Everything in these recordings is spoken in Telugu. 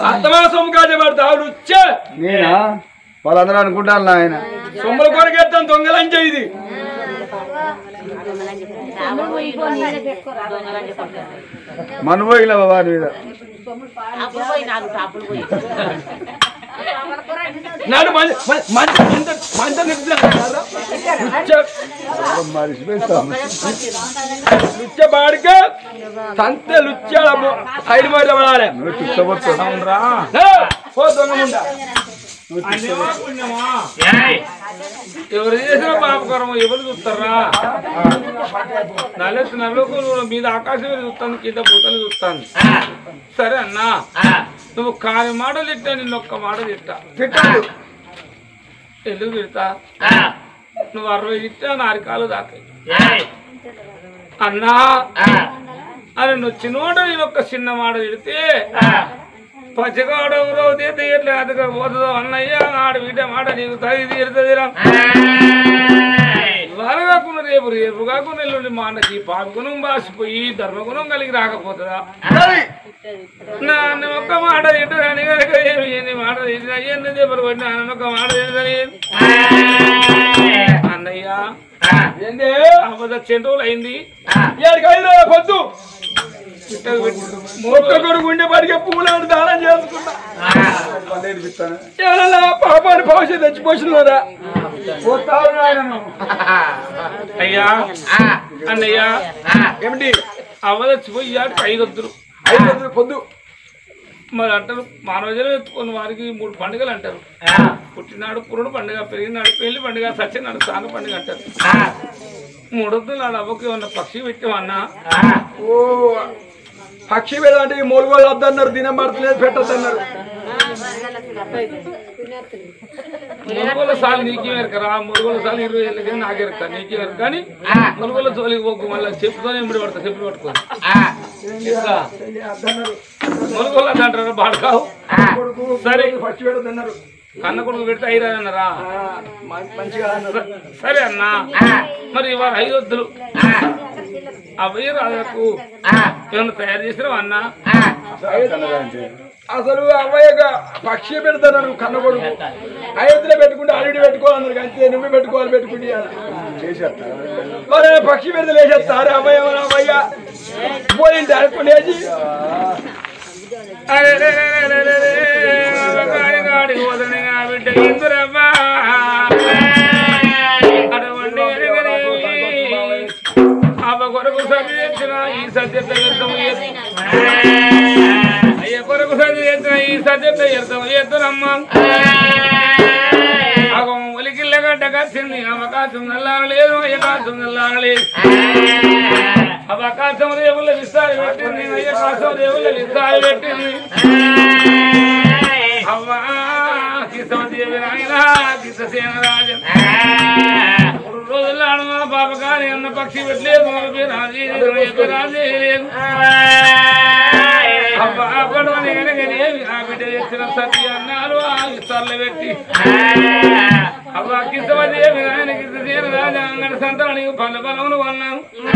అత్తమా సొమ్ము కాజపడతావు లుచ్చే నేనా వాళ్ళందరూ అనుకుంటాను నాయన సొమ్ముల కొరకెత్తాను దొంగలంచే ఇది మన పోయిన వారి మీద నాడు మంచి మంచి మంచి మంచి నిద్ర మరిచిపోతాం లుచ్చ బాడికే సంతే లుచ్చాడ సైడ్ మైల పడాలి నువ్వు చుట్టబోతావు అవునరా ఓ దొంగ ముండా ఎవరు చేసిన పాపకరం ఎవరు చూస్తారా నల్లెత్తు నల్లకు మీద ఆకాశం మీద చూస్తాను కింద పూతలు చూస్తాను సరే అన్నా నువ్వు కాని మాటలు తిట్టా నిన్ను ఒక్క మాట తిట్టా తిట్టాడు ఎందుకు తిడతా నువ్వు అరవై తిట్టా నారికాలు దాకా అన్నా అని నువ్వు చిన్నోట నేను ఒక్క చిన్న మాట తిడితే పచ్చగాడు ఎవరో తీర్థ ఎట్లా అతగా పోతుందో అన్నయ్య ఆడ బిడ్డ మాట నీకు తగి తీరుతుందిరా ఇవాళ కాకుండా రేపు రేపు కాకుండా ఎల్లుండి మా అన్నకి పాపగుణం బాసిపోయి ధర్మగుణం కలిగి రాకపోతుందా నా అన్న ఒక్క మాట తింటారని కనుక ఏమి ఎన్ని మాట తింటా ఎన్ని దెబ్బలు కొట్టినా అన్న ఒక్క మాట తింటని అన్నయ్య ఏంది అబద్ధ చెంటువులు అయింది ఏడికైనా పొద్దు మొక్క కొడుకు ఉండే పడిగే పూలను దానం చేసుకుంటా నేర్పిస్తాను ఎవరన్నా పాపాన్ని భవిష్యత్తు తెచ్చిపోతున్నారా పోతావు నాయన నువ్వు. అయ్యా అన్నయ్య ఏమిటి అవదచ్చిపోయి ఐదు వద్దురు ఐదు వందలు పొద్దు మరి అంటారు మానవజనం ఎత్తుకున్న వారికి మూడు పండుగలు అంటారు పుట్టినాడు పురుడు పండుగ పెరిగినాడు పెళ్లి పండుగ సత్యనాడు సాగ పండుగ అంటారు మూడొద్దు నాడు అవ్వకి ఉన్న పక్షి పెట్టామన్నా ఓ పక్షి మీద అంటే ఈ మూలుగోళ్ళు వద్దన్నారు దినం పడతలేదు పెట్టద్దన్నారు మురుగుల సార్లు నీకే ఎరకరా మురుగుల సార్లు ఇరవై ఏళ్ళ కానీ నాకే ఎరక నీకే ఎరక కానీ మురుగుల జోలికి పోకు మళ్ళీ చెప్పుతోనే ఎంబడి పడతా చెప్పులు పట్టుకొని ఇట్లా మురుగుల అంటారు బాడకావు సరే పక్షి పెట్టద్దన్నారు కన్న కొడుకు పెడితే ఐదు అన్నారా మంచిగా అన్నారు సరే అన్నా మరి ఇవాళ ఐదు వద్దులు ఆ వెయ్యి రాజులకు ఏమన్నా తయారు చేసినావా అన్నా అసలు అవ్వయ్య పక్షి పెడతాను కన్న కొడుకు అయోధ్యలో పెట్టుకుంటే అల్లుడి పెట్టుకోవాలన్నారు అంతే నువ్వే పెట్టుకోవాలి పెట్టుకుంటే చేసేస్తా మరి పక్షి పెడితే లేచేస్తారు అవ్వయ్య మన అవ్వయ్య పోయింది అనుకునేది అరే రే రే రే రే రే రే, గాడి గాడి వదనగా బిడ్డ ఇందురవ్వా. అటువంటి ఎరగనేవి. అవ్వ కొరకు సతి తెచ్చిన ఈ సత్యత వ్యర్థం అయ్య కొరకు సతి తెచ్చిన ఈ సత్యత వ్యర్థం ఎత్తునమ్మా అగం ఒలికిళ్ళ గడ్డ కచ్చింది అవకాశం నల్లారలేదు అయ్యకాశం నల్లారలేదు అవకాశం దేవుళ్ళ విస్తారి పెట్టింది అయ్యకాశం దేవుళ్ళ విస్తారి పెట్టింది అవ్వా కిసమదేవి నాయన కిససేన రాజన్ మూడు రోజులు ఆడు మా పాప కానీ అన్న పక్షి పెట్టలేదు మా పేరు రాజీ లేదు రాజీ లేదు అవ్వా పడవని కనుకనేమి ఆ బిడ్డ తెచ్చిన సత్య అన్నారు ఆ విస్తారులు పెట్టి అవ్వా కిసమదేవి నాయన కిససేన రాజా అంగడి సంతానికి పల్లె బలమును కొన్నాం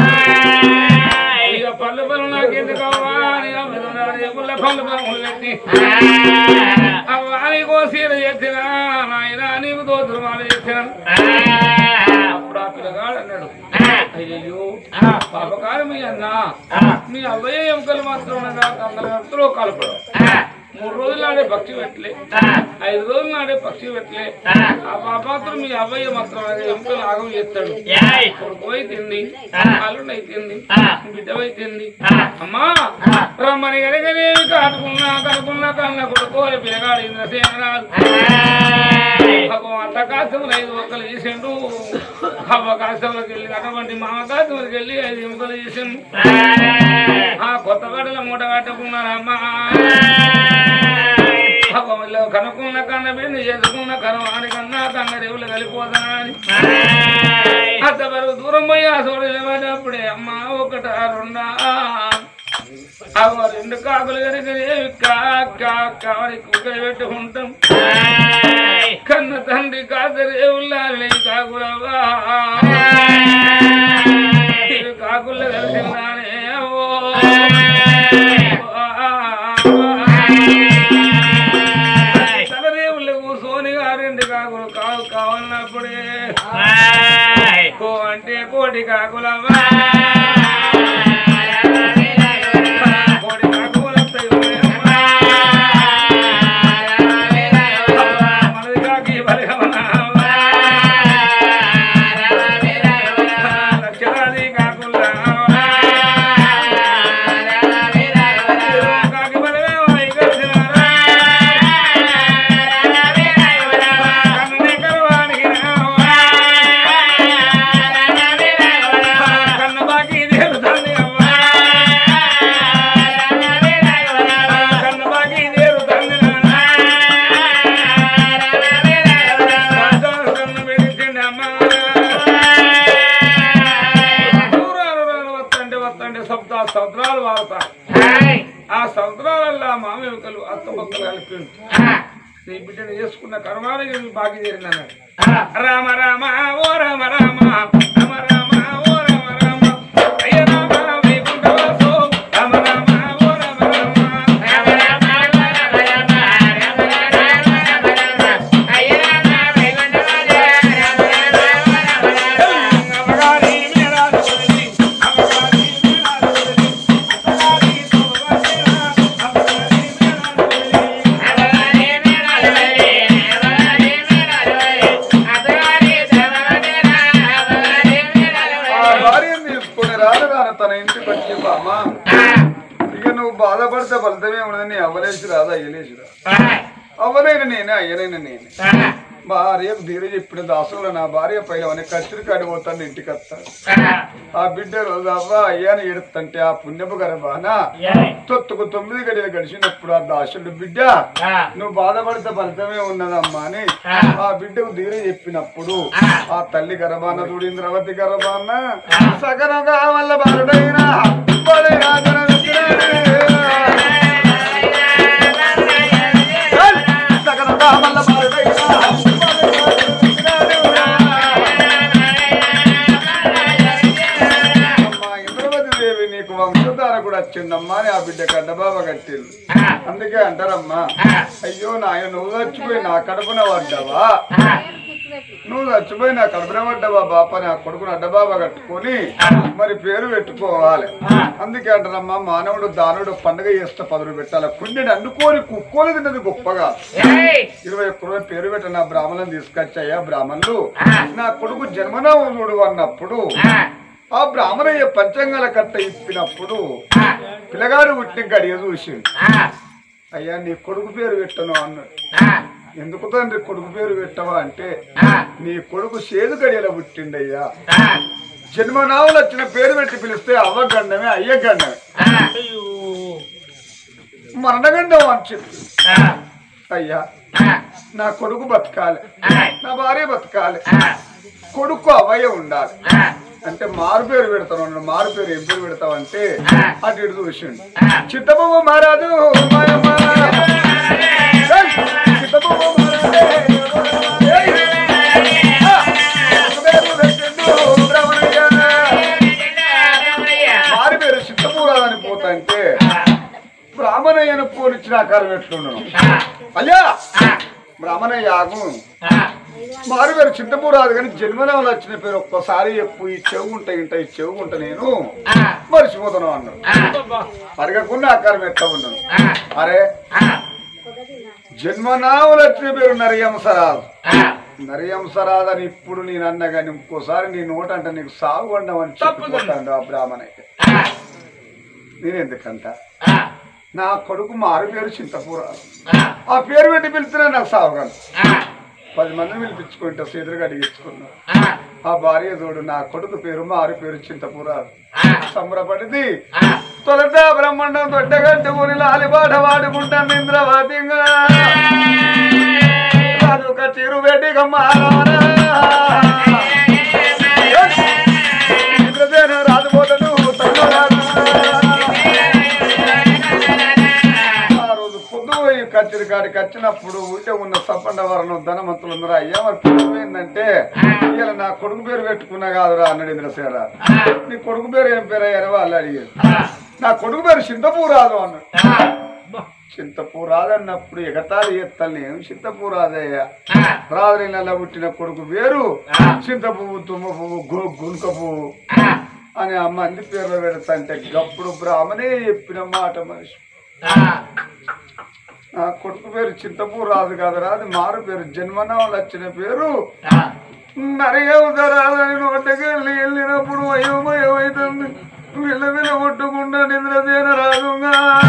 ఇక పల్లె బలం నాకెందుకు అవ్వా అని అమ్ముతున్నారు పల్లె బలములు పెట్టి అవ్వా నీకో సీర చేసిన నాయన నీకు దోతులు మాల చేసిన అప్పుడు ఆ పిల్లగాడు అన్నాడు అయ్యో పాపకారం మీ అన్న మీ అవ్వయ్య ఎముకలు మాత్రం ఉండగా కంగల కడుపులో కలపడం మూడు రోజులు నాడే పక్షి పెట్టలే ఐదు రోజులు నాడే పక్షి పెట్టలే ఆ పాపాత్రం మీ అవ్వయ్య మాత్రం ఎముకలు ఆగం చేస్తాడు కొడుకు తింది అల్లుడు అయితింది బిడ్డ అయితింది అమ్మా రమ్మని గడగనేవి కాటుకున్నా కనుకున్నా కన్న కొడుకు అని పిల్లగాడు ఇంద్రసేనరాజు భగవంత కాశములు ఐదు ఒక్కలు చేసిండు అవ్వ కాశములకు వెళ్ళి అటువంటి మామ కాశములకు వెళ్ళి ఐదు ఎముకలు చేసిండు ఆ కొత్త గడల మూట కట్టుకున్నారమ్మా భగవంలో కనుక్కున్న కన్న బిడ్డ చేసుకున్న కనవాని కన్నా కన్న రేవులు కలిపోతానా అని అంతవరకు దూరం పోయి ఆ చోటు నిలబడినప్పుడే అమ్మ ఒకట రెండా అవ రెండు కాకులు కనుక కావని కుక్కలు పెట్టుకుంటాం కన్న తండ్రి కాదరే ఉల్లాలి కాకులవా ఇరు కాకులు కలిసిందానే ఓ కోటి కాకులవ్వా కోటి కాకులత్తయ్య మనది కాకి బలిగమనావా లక్షలాది కాకుల్లా కాకి బలిగమై కలిసినారా కన్ను కరవానికి రావా కన్ను బాకి దేరుతాంది అవ్వా కన్ను బాకి దేరుతాంది నాన్న రాజాను కన్ను మెరిచింది అమ్మా దూరాలు రాను వత్తండి వత్తండి శబ్ద సముద్రాలు వాడతారు ఆ సముద్రాలల్లా మామయ్యకలు అత్త మొక్కలు కలిపి నీ బిడ్డను చేసుకున్న కర్మాలకి నీ బాకి చేరిందన్నాడు రామ రామ ఓ రామ రామ రామ రామ ఓ రామ రామ అయ్య రామ వైకుంఠవాసో రామ రామ ఓ రామ రామ అవగారి మేరాలు వదిలి, అవగారి మేరాలు వదిలి, అవగారి తోవగేరా, అవగారి మేరాలు వదిలి. ఆ భార్యను తీసుకొని రాను రాను తన ఇంటికి వచ్చి బామ్మ ఇక నువ్వు బాధపడితే ఫలితమే ఉండదు నీ అవ్వలేసి రాదా అయ్యలేసి రా అవ్వనైనా నేనే అయ్యనైనా నేనే భార్యకు ధీర చెప్పిన దాసులు నా భార్య పైన కత్తిరి కాడి పోతాను ఇంటికి వస్తాను ఆ బిడ్డ రోజు అవ్వ అయ్యాని ఎడుతుంటే ఆ పుణ్యపు గర్భాన తొత్తుకు తొమ్మిది గడియలు గడిచినప్పుడు ఆ దాసుడు బిడ్డ నువ్వు బాధపడితే ఫలితమే ఉన్నదమ్మా అని ఆ బిడ్డకు ధీర చెప్పినప్పుడు ఆ తల్లి గర్భాన చూడు ఇంద్రవతి గర్భాన సగనగా వల్ల బాలుడైనా బడైనా జనమిత్రుడే. సగనగా వల్ల బాలుడైనా అమ్మా ఇంద్రవతి దేవి నీకు వంశధార కూడా వచ్చిందమ్మా అని ఆ బిడ్డ కడ్డబాబా కట్టింది అందుకే అంటారమ్మా అయ్యో నాయన నువ్వు చచ్చిపోయి నా కడుపున పడ్డావా నువ్వు చచ్చిపోయి నా కడుపున పడ్డావా బాప నా కొడుకుని అడ్డబాబా కట్టుకొని మరి పేరు పెట్టుకోవాలి అందుకే అంటారమ్మా మానవుడు దానుడు పండుగ చేస్తే పదులు పెట్టాలి పుణ్యుడు అందుకోని కుక్కోలు తిన్నది గొప్పగా ఇరవై ఒక్క రోజు పేరు పెట్టిన నా బ్రాహ్మణులను తీసుకొచ్చాయా బ్రాహ్మణులు నా కొడుకు జన్మనవుడు అన్నప్పుడు ఆ బ్రాహ్మణయ్య పంచంగాల కట్ట ఇప్పినప్పుడు పిల్లగాడు పుట్టిన గడియ చూసిండు అయ్యా నీ కొడుకు పేరు పెట్టను అన్నాడు ఎందుకు తండ్రి కొడుకు పేరు పెట్టవా అంటే నీ కొడుకు సేదు గడియల పుట్టిండయ్యా జన్మనావులు వచ్చిన పేరు పెట్టి పిలిస్తే అవ్వ గండమే అయ్య గండమే మరణగండం అని చెప్పి అయ్యా నా కొడుకు బతకాలి నా భార్య బతకాలి కొడుకు అవయ ఉండాలి అంటే మారు పేరు పెడతాను అన్నాడు. మారు పేరు ఏం పేరు పెడతావంటే అటు ఇటు చూసిండు చిత్తబొమ్మ మహారాజు మాయమ్మ. ఏయ్! చిత్తబొమ్మ మహారాజే. ఏయ్! ఆ! పేరు పెట్టిండు బ్రహ్మణయ్య. మారు పేరు చిత్తపూరాలని పోతాంటే బ్రాహ్మణయ్యను పోలిచ్చిన ఆకారం ఎట్లున్నాను అయ్యా బ్రాహ్మణయ్య ఆగు మారు పేరు చింతపూ రాదు కానీ జన్మనాలు వచ్చిన పేరు ఒక్కసారి చెప్పు ఈ చెవు ఉంటా ఇంట ఈ చెవు ఉంటా నేను మర్చిపోతాను అన్నాడు అడగకుండా ఆకారం ఎట్లా ఉన్నాను అరే జన్మనామలు వచ్చిన పేరు నరియంసరాజు నరియంసరాజు అని ఇప్పుడు నేను అన్నా కానీ ఇంకోసారి నీ నోట అంటే నీకు సాగు వండమని చెప్పిపోతాడు ఆ బ్రాహ్మణయ్య నేను ఎందుకంట నా కొడుకు మారు పేరు చింతపూరాజు ఆ పేరు పెట్టి పిలుస్తున్నా నాకు సాగుగాను పది మందిని పిలిపించుకుంటా సీదురుగా అడిగించుకున్నా ఆ భార్య చూడు నా కొడుకు పేరు మారు పేరు చింతపురాలు సంబరపడింది తొలట బ్రహ్మాండం దొడ్డగంట ఊరి లాలిబాట వాడుకుంటాను ఇంద్రవాదిగా రాజుక చిరు వేటిగమ్మ ఇంద్రసేన రాజుపోతను తల్లు రాజు. ఆ రోజు పొద్దు పోయి కచ్చిరి కాడికి వచ్చినప్పుడు ఊళ్ళో ఉన్న సప్పండ వరణం ధనవంతులు ఉన్నారు అయ్యా మరి పొద్దు ఏంటంటే ఇవాళ నా కొడుకు పేరు పెట్టుకున్నా కాదురా అన్నాడు ఇంద్రసేన నీ కొడుకు పేరు ఏం పేరు అయ్యారో వాళ్ళు అడిగారు నా కొడుకు పేరు సింధపూరాదు అన్నాడు చింతపూ రాదన్నప్పుడు ఎగతాళి ఎత్తాలి నేను చింతపూ రాదయ్యా రాత్రి నెల పుట్టిన కొడుకు వేరు చింత పువ్వు తుమ్మ పువ్వు గు- గునుక పువ్వు అని ఆ మంది పేర్లు పెడతాంటే గప్పుడు బ్రాహ్మణే చెప్పిన మాట మనిషి ఆ కొడుకు పేరు చింతపూ రాదు కాదురా అది మారు పేరు జన్మనామలు వచ్చిన పేరు నరగవుతారాదని నోటకెళ్ళి వెళ్ళినప్పుడు అయోమయమైతుంది విల్ల విల్ల కొట్టుకుంటా నిద్రదేన రాదుగా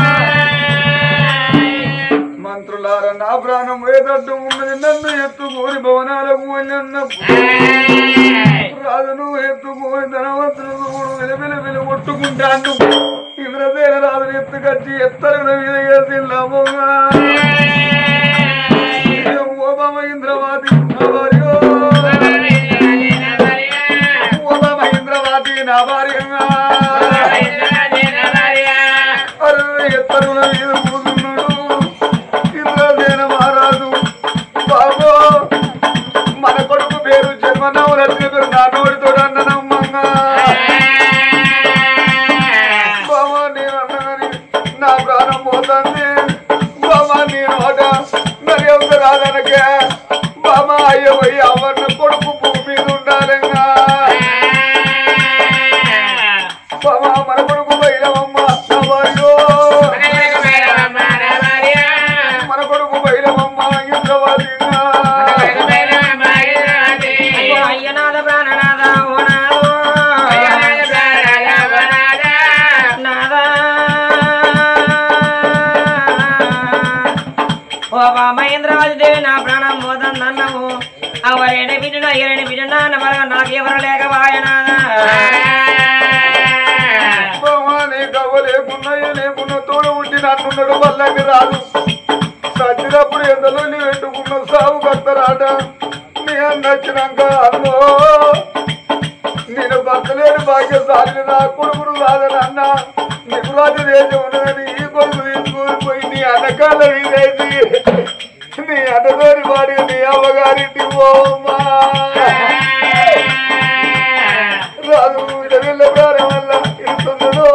మంత్రులారా నా ప్రాణం వేదడ్డు ఉన్నది నన్ను ఎత్తుకోని భవనాలకు వెళ్ళినప్పుడు రాజు నువ్వు ఎత్తుకోని ధనవంతులు కూడా విలవిల విల కొట్టుకుంటాను ఇంద్రదేన రాజుని ఎత్తుకచ్చి ఎత్తరుగుల మీద వేసి లాభంగా ఓబామ ఇంద్రవాది నా భార్యో ఓబామ ఇంద్రవాది నా భార్యంగా అరవై ఎత్తరుగుల మీద కూతున్నాడు ఇంద్రదేన మహారాజు బాబో మన కొడుకు పేరు జన్మనావు రత్న పేరు నా నోడితో అన్ననమ్మంగా బాబా నేను అన్నగాని నా ప్రాణం పోతుంది బాబా నేను అట మరి ఎంత రాదనకే బాబా అయ్యో పోయి అవన్న కొడుకు భూమి మీద ఉండాలంగా బాబా మన కొడుకు బయలమ్మ నా భార్యో మన కొడుకు బయలమ్మ ఇంద్రవాదిగా అయ్యో అయ్యనాథ ప్రాణనాథ ఓ నాథో. నాథా. ఓ బా మహేంద్రవాది దేవి నా ప్రాణం పోతుందన్నము అవరేని బిడ్డ ఎరని బిడ్డ నాన్న మరగ నాకు ఎవరు లేక వాయనాథా భవానీ కవ్వ లేకున్నా ఏ లేకున్నా తోడు ఉండి నన్నున్నాడు వల్లకి రాదు సచ్చినప్పుడు ఎంతలో నీ పెట్టుకున్న సాగు కత్తరాట నీ అన్న వచ్చినాక అన్నో నేను భర్తలేని భాగ్యశాలిని నా కొడుకును రాదని అన్న నీకు రాజు దేశం ఉన్నదని ఈ కొడుకు తీసుకొని పోయి నీ అన్నకాల వీధేసి నీ అన్నతోని వాడి నీ అమ్మగారింటి పోమ్మా రాదు వెళ్ళ ప్రారం వల్ల ఇస్తున్నాడు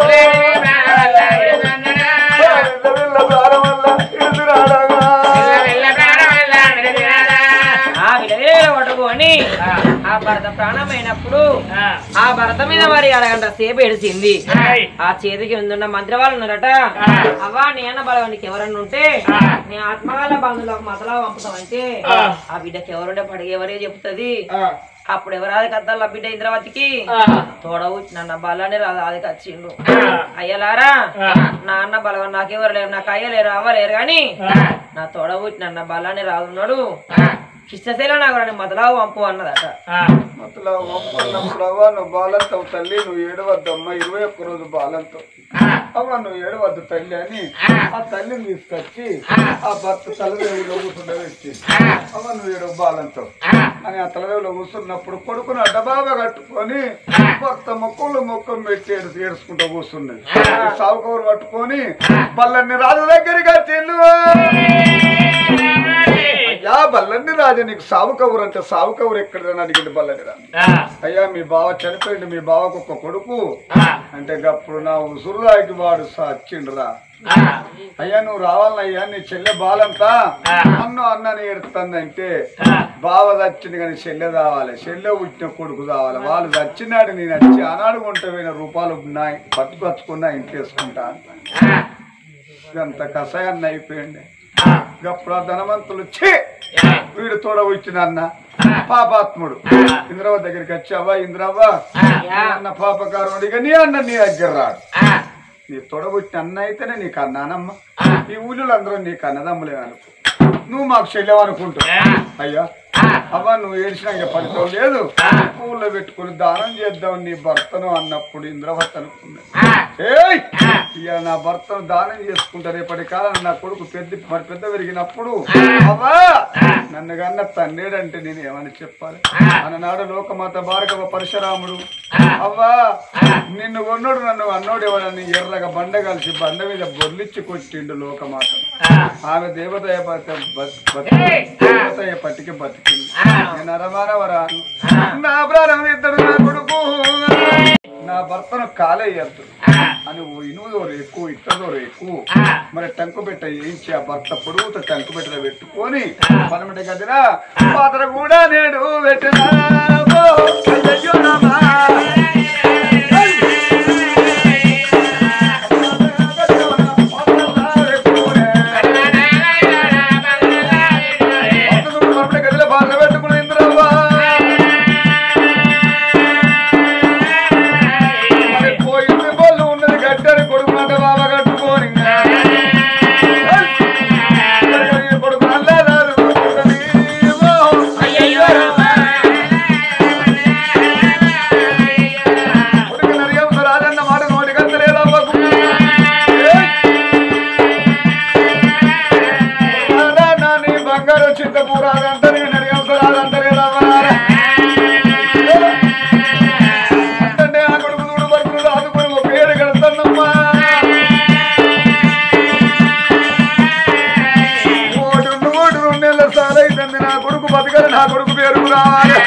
వెళ్ళ ప్రారం వల్ల ఇస్తున్నాడగా ఆ విలవిల కొట్టుకొని ఆ భర్త ప్రాణమైనప్పుడు ఆ భర్త మీద మరి అరగంట సేపు ఏడిసింది ఆ చేతికి ఉందున్న మంత్రి వాళ్ళు ఉన్నారట అవ్వా నీ అన్న బలవానికి ఎవరన్నా ఉంటే నీ ఆత్మగాల బంధువులకు మతలా పంపుతామంటే ఆ బిడ్డకి ఎవరుంటే పడిగి ఎవరే చెప్తుంది అప్పుడు ఎవరాది కద్దాల బిడ్డ ఇంద్రవతికి తోడవు నన్న బలాన్ని రాదు అది వచ్చిండు అయ్యలారా నా అన్న బలవన్ నాకెవరు లేరు నాకు అయ్యలేరు అవ్వలేరు కానీ నా తోడవు నన్న బలాన్ని రాదున్నాడు కృష్ణశైల నాకు మొదలావు పంపు అన్నదట మొత్తలో ఒప్పుకున్నప్పుడు అవ్వ నువ్వు బాలంతో తల్లి నువ్వు ఏడవద్దమ్మా ఇరవై ఒక్క రోజు బాలంతో అవ్వ నువ్వు ఏడవద్దు తల్లి అని ఆ తల్లిని తీసుకొచ్చి ఆ భర్త తలదేవిలో కూర్చుండబెట్టి అవ్వ నువ్వు ఏడవ బాలంతో అని ఆ తలదేవిలో కూర్చున్నప్పుడు కొడుకుని అడ్డబాబా కట్టుకొని భర్త మొక్కలు మొక్కలు పెట్టి ఏడు ఏడుచుకుంటూ కూర్చున్నది సావుకూరు పట్టుకొని బల్లన్ని రాజు దగ్గరికి వచ్చిండు అయ్యా బల్లన్ని రాజు నీకు సావు కబురు అంటే సావు కబురు ఎక్కడదని అడిగింది బల్లని రా అయ్యా మీ బావ చనిపోయింది మీ బావకు ఒక కొడుకు అంటే గప్పుడు నా ఉసురుదాకి వాడు సచ్చిండ్రా అయ్యా నువ్వు రావాలయ్యా నీ చెల్లె బాలంతా అన్ను అన్నని ఎడుతుందంటే బావ చచ్చింది కానీ చెల్లె రావాలి చెల్లె పుట్టిన కొడుకు రావాలి వాళ్ళు చచ్చినాడు నేను వచ్చి ఆనాడు కొంటపోయిన రూపాయలు ఉన్నాయి పట్టుకొచ్చుకున్నా ఇంటేసుకుంటా ఇదంత కషాయాన్ని అయిపోయింది గప్పుడు ఆ ధనవంతులు ఛీ వీడు తోడ వచ్చిన అన్న పాపాత్ముడు ఇంద్రవ దగ్గరికి వచ్చావా ఇంద్రవ్వ నీ అన్న పాపకారం అడిగా నీ అన్న నీ దగ్గర రాడు నీ తొడబుట్టిన అన్న అయితేనే నీకు అన్నానమ్మ ఈ ఊళ్ళో అందరూ నీకు అన్నదమ్ములే అనుకో నువ్వు మాకు చెల్లెవు అనుకుంటావు అయ్యా అవ్వ నువ్వు ఏడ్చినాక ఫలితం లేదు ఊళ్ళో పెట్టుకుని దానం చేద్దాం నీ భర్తను అన్నప్పుడు ఇంద్రవత్ అనుకుంది ఏయ్ ఇక నా భర్తను దానం చేసుకుంటా రేపటి కాలం నా కొడుకు పెద్ద మరి పెద్ద పెరిగినప్పుడు అవ్వా నన్ను కన్న తండ్రేడంటే నేను ఏమని చెప్పాలి అన్ననాడు లోకమాత భార్గవ పరశురాముడు అవ్వా నిన్ను కొన్నోడు నన్ను అన్నోడు ఎవడని ఎర్రగా బండ కలిసి బండ మీద బొర్లిచ్చి కొట్టిండు లోకమాత ఆమె దేవతయ పత- బ- బతి- దేవతయ పట్టికి బతికింది నేను అరమానవరా నా ప్రాణం ఇద్దడు నా కొడుకు నా భర్తను కాలేయద్దు అని ఓ ఇనువుదోరు ఎక్కువ ఇట్టదోరు ఎక్కువ మరి టంకు పెట్ట ఏంచి ఆ భర్త పొడుగుతో టంకు పెట్టలో పెట్టుకొని పదమటి గదిన పాత్ర కూడా నేడు పెట్టినా అయ్యయ్యో రామా. గదిలో బాధ పెట్టుకుని ఇంద్రవ్వా మరి పోయింది బొల్లు ఉన్నది గడ్డని కొడుకు మాట బాబా కట్టుకోని కొడుకు నల్లరాదు అయ్యయ్యో రామా. కొడుకు నరిగం రాజన్న మాట నోటి కత్తలేదవ్వకు నీ బంగారు చింతపూరాదంటే నరిగం రాదంటలేదవ్వా అంటే ఆ కొడుకు చూడు బతుకులు ఆదుకొని ఒక పేరు కడతానమ్మా ఓటు నూడు రెండు నెలల సాలైతుంది నా కొడుకు బతకలు నా కొడుకు పేరు రావాలి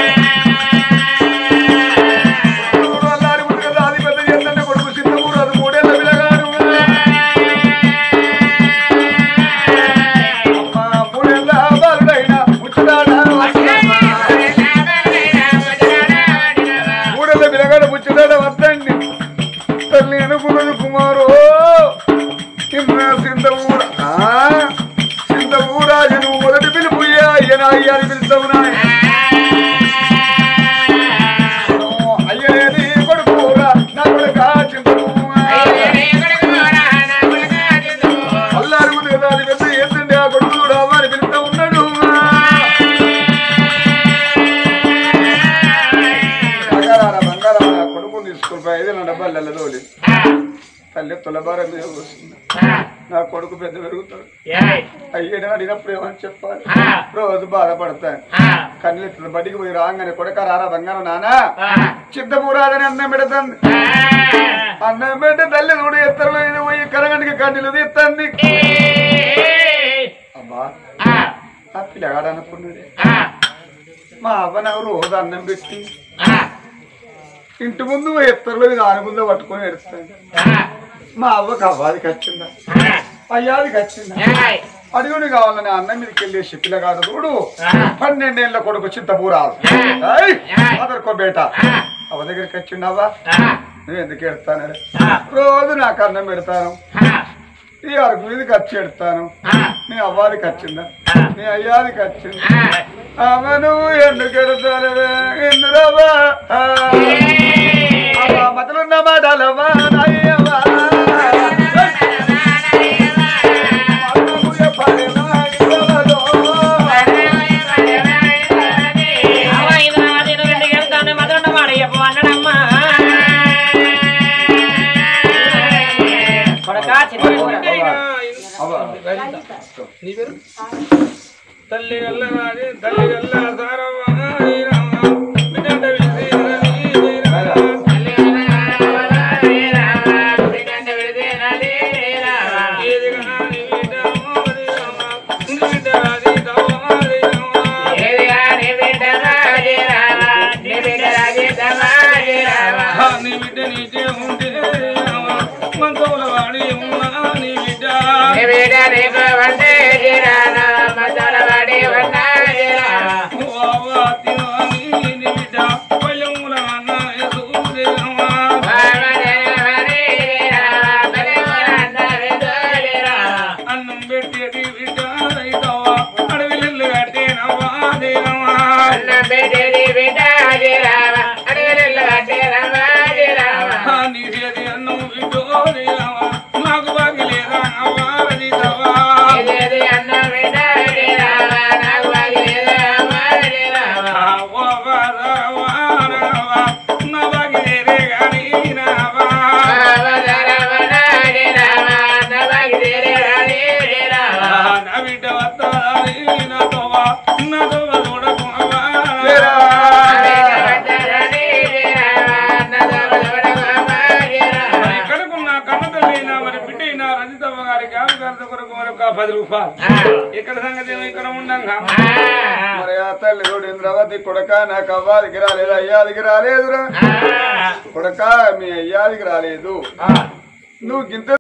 చూడు అల్లారి ముట్టుకలు అది పెద్ద చేస్తుంటే కొడుకు చిన్నమూరు అది మూడేళ్ళ పిల్లగాడు అమ్మా మూడేళ్ళ బాలుడైన ముచ్చటాడా మూడేళ్ళ పిల్లగాడు ముచ్చటాడ వద్దండి తల్లి అనుకున్నది కుమారు కింద సింధపూర సింధపూరాజు నువ్వు మొదటి పిలుపు అయ్యన అయ్యాని పిలుస్తావు నాయ అయ్యనేది కొడుకురా నా కొడుక అల్లారు కదా అది పెద్ద ఏంటంటే ఆ కొడుకు కూడా అవ్వాలి పిలుస్తా ఉన్నాడు బంగారా బంగారం నా కొడుకు తీసుకుని ఐదు డబ్బాలు వెళ్ళదోలి తల్లి తులబారం మీద కూర్చుంది నా కొడుకు పెద్ద పెరుగుతాడు అయ్యేడు అడిగినప్పుడు ఏమని చెప్పాలి రోజు బాధపడతాను కన్నెత్తులు బడికి పోయి రాగానే కొడక రారా బంగారం నానా చిత్తపూరాదని అన్నం పెడుతుంది అన్నం పెట్టి తల్లి చూడు ఎత్తరలో ఇది పోయి కరగంటికి కన్నీళ్ళు తీస్తుంది అబ్బా ఆ పిల్లగాడు అనుకున్నది మా అవ్వ నాకు రోజు అన్నం పెట్టి ఇంటి ముందు ఎత్తరలో ఇది ఆనుకుందో పట్టుకొని ఎడుస్తాను మా అవ్వకి అవ్వాదికి వచ్చిందా అయ్యాదికి వచ్చిందా అడుగుని కావాలని అన్నం మీదకి వెళ్ళేసి పిల్లగాడు చూడు పన్నెండేళ్ల కొడుకు చింతపూరాలు అదరుకో బేట అవ్వ దగ్గరికి వచ్చిండవా నువ్వు ఎందుకు ఎడతాను రోజు నాకు అన్నం పెడతాను ఈ అరకు మీదకి వచ్చి ఎడతాను నీ అవ్వాదికి వచ్చిందా నీ అయ్యాదికి వచ్చింది అమ్మ నువ్వు ఎందుకు ఎడతానవే ఇందురవ్వా మతలున్న మాటలవ్వా నాయవ్వా అవ్వ, ఇది నా మాట, ఇది రెండు గెలుతాను, మధురన్న మాట చెప్పు అన్నాడమ్మా. కొడకా, చిన్నపూర. తల్లి గల్ల రాజే తల్లి గల్ల సారవ్వ ఈ రామ బిడ్డ విసి ఈ రామ ఏది గాని బిడ్డ మోరి రామ బిడ్డ రాజే తవారి రామ ఆ నీ బిడ్డ నీచే ఉంటే రామ మంతవుల వాడి ఉన్నా నీ బిడ్డ ఓ అవ్వ తినాని నీ బిడ్డ పల్లెముల అన్న ఎదురే రామ అన్నం పెట్టేది బిడ్డ రైతవ్వ అడవిల్లు కట్టే నవ్వా దేవా నీసేది అన్నం బిడ్డో దేవా నాకు బాగి లేదా నవ్వా రైతవ్వా బొక్క పది రూపాయలు ఇక్కడ సంగతి ఏమో ఇక్కడ ఉండంగా మరి ఆ తల్లి రోడ్డు ఇంద్రావతి కొడక నాకు అవ్వాదికి రాలేదు అయ్యాదికి రాలేదురా కొడక మీ అయ్యాదికి రాలేదు నువ్వు గింత